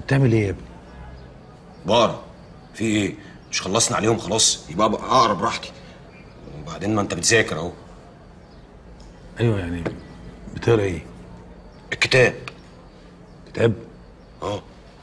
بتعمل ايه يا ابني بقرا في ايه مش خلصنا عليهم خلاص يبقى بقى اقرا براحتي وبعدين ما انت بتذاكر اهو ايوه يعني بتقرا ايه الكتاب كتاب اه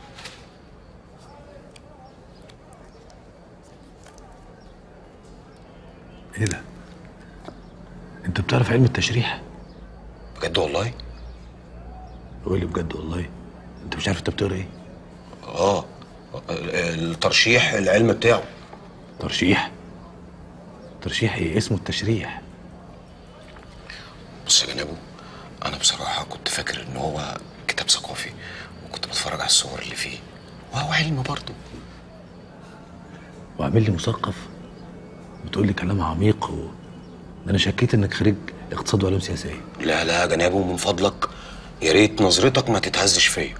ايه ده انت بتعرف علم التشريح بجد والله قول لي بجد والله انت مش عارف انت بتقرا ايه اه الترشيح العلم بتاعه ترشيح ترشيح ايه اسمه التشريح بص يا جنابه انا بصراحه كنت فاكر ان هو كتاب ثقافي وكنت بتفرج على الصور اللي فيه وهو علم برضه وعامل لي مثقف بتقول لي كلام عميق و... ده انا شكيت انك خريج اقتصاد وعلوم سياسيه لا لا يا جنابه من فضلك يا ريت نظرتك ما تتهزش فيا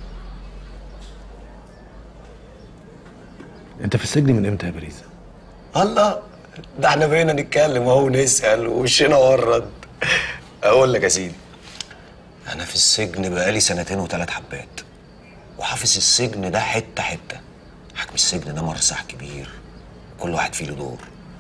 انت في السجن من امتى يا باريس الله ده احنا بقينا نتكلم اهو نسال وشنا ورد اقول لك يا سيدي انا في السجن بقالي سنتين وثلاث حبات وحافظ السجن ده حته حته حكم السجن ده مرسح كبير كل واحد فيه له دور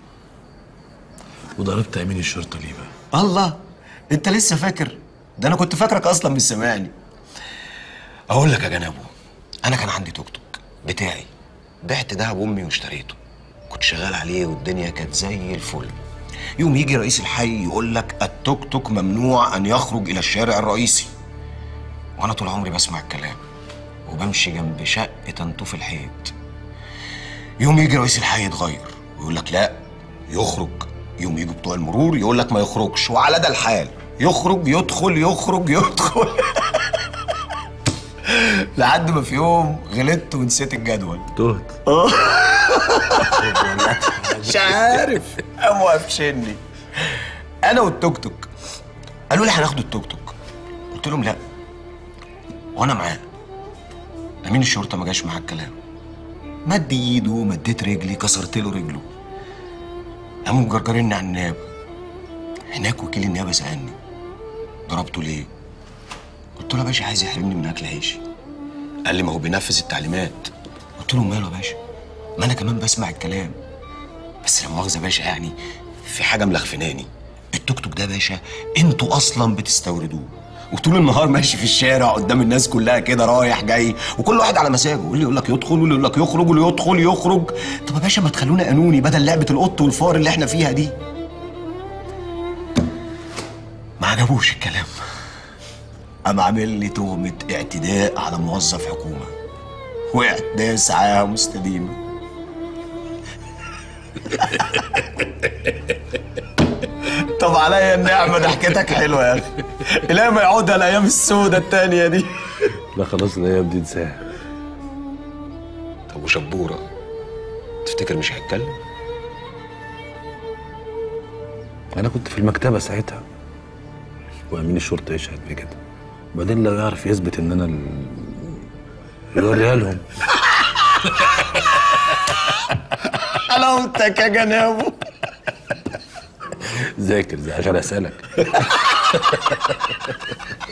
وضربت امين الشرطه ليه بقى الله انت لسه فاكر ده انا كنت فاكرك اصلا مش سامعني اقول لك يا جنابو انا كان عندي توك توك بتاعي بعت دهب امي واشتريته كنت شغال عليه والدنيا كانت زي الفل يوم يجي رئيس الحي يقول لك التوك توك ممنوع ان يخرج الى الشارع الرئيسي وانا طول عمري بسمع الكلام وبمشي جنب شقه تنطوف الحيط يوم يجي رئيس الحي يتغير ويقول لك لا يخرج يوم يجوا بتوع المرور يقول لك ما يخرجش وعلى ده الحال يخرج يدخل يخرج يدخل لحد ما في يوم غلطت ونسيت الجدول تهت مش عارف قام وقفشني انا والتوك توك قالوا لي هناخد التوك توك قلت لهم لا وانا معاه امين الشرطه ما جاش معاه الكلام مد ايده مديت رجلي كسرت له رجله قاموا مجرجريني على النيابه هناك وكيل النيابه سالني ضربته ليه قلت له يا باشا عايز يحرمني من اكل عيشي قال لي ما هو بينفذ التعليمات قلت له ماله يا باشا ما انا كمان بسمع الكلام بس لا مؤاخذه يا باشا يعني في حاجه ملخفناني التوك توك ده يا باشا انتوا اصلا بتستوردوه وطول النهار ماشي في الشارع قدام الناس كلها كده رايح جاي وكل واحد على مزاجه واللي يقول لك يدخل واللي يقول لك يخرج واللي يدخل يخرج طب يا باشا ما تخلونا قانوني بدل لعبه القط والفار اللي احنا فيها دي ما عجبوش الكلام قام عامل لي تهمه اعتداء على موظف حكومه واعتداء ساعه مستديمه طب عليا النعمه ضحكتك حلوه يا اخي الى ما يعودها الايام السودة التانية دي لا خلاص الايام دي انساها طب وشبوره تفتكر مش هيتكلم انا كنت في المكتبه ساعتها وامين الشرطه يشهد بكده وبعدين لو يعرف يثبت ان انا ال... يوريها لهم حلاوتك يا جنابه ذاكر زي عشان اسالك